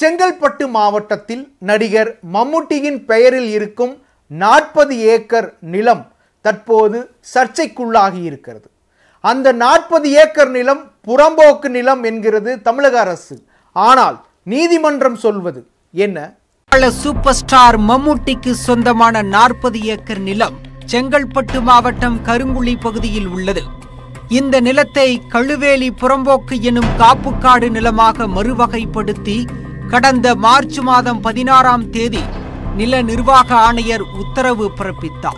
செங்கல்பட்டு மாவட்டத்தில் நடிகர் மம்முட்டியின் பெயரில் இருக்கும் நாற்பது ஏக்கர் நிலம் தற்போது சர்ச்சைக்குள்ளாகி இருக்கிறது அந்த நாற்பது ஏக்கர் நிலம் புறம்போக்கு நிலம் என்கிறது தமிழக அரசு ஆனால் நீதிமன்றம் சொல்வது என்ன பல சூப்பர் ஸ்டார் மம்முட்டிக்கு சொந்தமான நாற்பது ஏக்கர் நிலம் செங்கல்பட்டு மாவட்டம் கருங்குழி பகுதியில் உள்ளது இந்த நிலத்தை கழுவேலி புறம்போக்கு எனும் காப்புக்காடு நிலமாக மறுவகைப்படுத்தி கடந்த மார்ச் மாதம் பதினாறாம் தேதி நில நிர்வாக ஆணையர் உத்தரவு பிறப்பித்தார்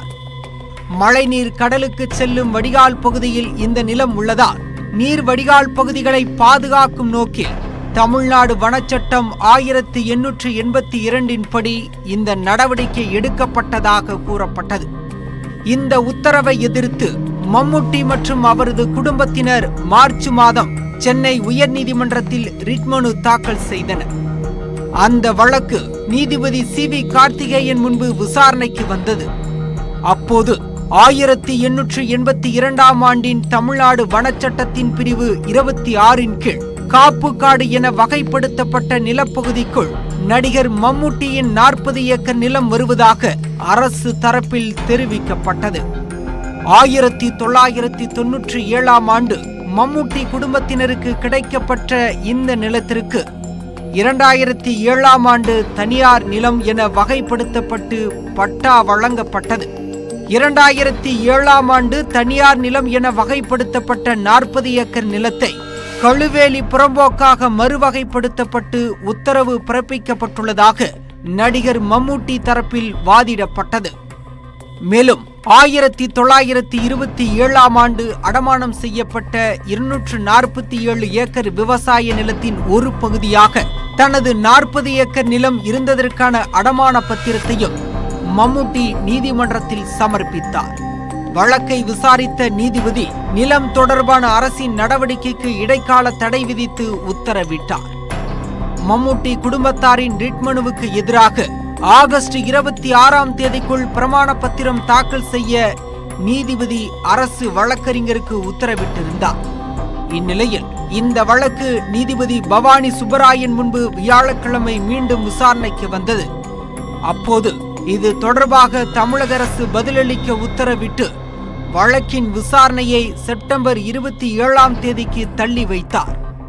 மழைநீர் கடலுக்கு செல்லும் வடிகால் பகுதியில் இந்த நிலம் உள்ளதால் நீர் வடிகால் பகுதிகளை பாதுகாக்கும் நோக்கில் தமிழ்நாடு வனச்சட்டம் ஆயிரத்தி எண்ணூற்று எண்பத்தி இரண்டின் படி இந்த நடவடிக்கை எடுக்கப்பட்டதாக கூறப்பட்டது இந்த உத்தரவை எதிர்த்து மம்முட்டி மற்றும் அவரது குடும்பத்தினர் மார்ச் மாதம் சென்னை உயர்நீதிமன்றத்தில் ரிட் மனு தாக்கல் செய்தனர் அந்த வழக்கு நீதிபதி சி வி கார்த்திகேயன் முன்பு விசாரணைக்கு வந்தது அப்போது ஆயிரத்தி எண்ணூற்று எண்பத்தி இரண்டாம் ஆண்டின் தமிழ்நாடு வனச்சட்டத்தின் பிரிவு இருபத்தி ஆறின் கீழ் காப்பு காடு என வகைப்படுத்தப்பட்ட நிலப்பகுதிக்குள் நடிகர் மம்முட்டியின் நாற்பது ஏக்கர் நிலம் வருவதாக அரசு தரப்பில் தெரிவிக்கப்பட்டது ஆயிரத்தி தொள்ளாயிரத்தி தொன்னூற்றி ஏழாம் ஆண்டு மம்முட்டி குடும்பத்தினருக்கு கிடைக்கப்பட்ட இந்த நிலத்திற்கு இரண்டாயிரத்தி ஏழாம் ஆண்டு தனியார் நிலம் என வகைப்படுத்தப்பட்டு பட்டா வழங்கப்பட்டது இரண்டாயிரத்தி ஏழாம் ஆண்டு தனியார் நிலம் என வகைப்படுத்தப்பட்ட நாற்பது ஏக்கர் நிலத்தை கழுவேலி புறம்போக்காக மறுவகைப்படுத்தப்பட்டு உத்தரவு பிறப்பிக்கப்பட்டுள்ளதாக நடிகர் மம்முட்டி தரப்பில் வாதிடப்பட்டது மேலும் ஆயிரத்தி தொள்ளாயிரத்தி இருபத்தி ஏழாம் ஆண்டு அடமானம் செய்யப்பட்ட இருநூற்று நாற்பத்தி ஏழு ஏக்கர் விவசாய நிலத்தின் ஒரு பகுதியாக தனது நாற்பது ஏக்கர் நிலம் இருந்ததற்கான அடமான பத்திரத்தையும் மம்முட்டி நீதிமன்றத்தில் சமர்ப்பித்தார் வழக்கை விசாரித்த நீதிபதி நிலம் தொடர்பான அரசின் நடவடிக்கைக்கு இடைக்கால தடை விதித்து உத்தரவிட்டார் மம்முட்டி குடும்பத்தாரின் ரிட் மனுவுக்கு எதிராக ஆகஸ்ட் இருபத்தி ஆறாம் தேதிக்குள் பிரமாண பத்திரம் தாக்கல் செய்ய நீதிபதி அரசு வழக்கறிஞருக்கு உத்தரவிட்டிருந்தார் இந்நிலையில் இந்த வழக்கு நீதிபதி பவானி சுப்பராயன் முன்பு வியாழக்கிழமை மீண்டும் விசாரணைக்கு வந்தது அப்போது இது தொடர்பாக தமிழக அரசு பதிலளிக்க உத்தரவிட்டு வழக்கின் விசாரணையை செப்டம்பர் இருபத்தி ஏழாம் தேதிக்கு தள்ளி வைத்தார்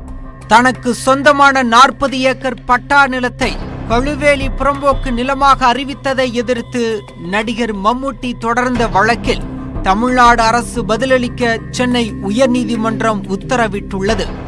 தனக்கு சொந்தமான நாற்பது ஏக்கர் பட்டா நிலத்தை கழுவேலி புறம்போக்கு நிலமாக அறிவித்ததை எதிர்த்து நடிகர் மம்முட்டி தொடர்ந்த வழக்கில் தமிழ்நாடு அரசு பதிலளிக்க சென்னை உயர்நீதிமன்றம் உத்தரவிட்டுள்ளது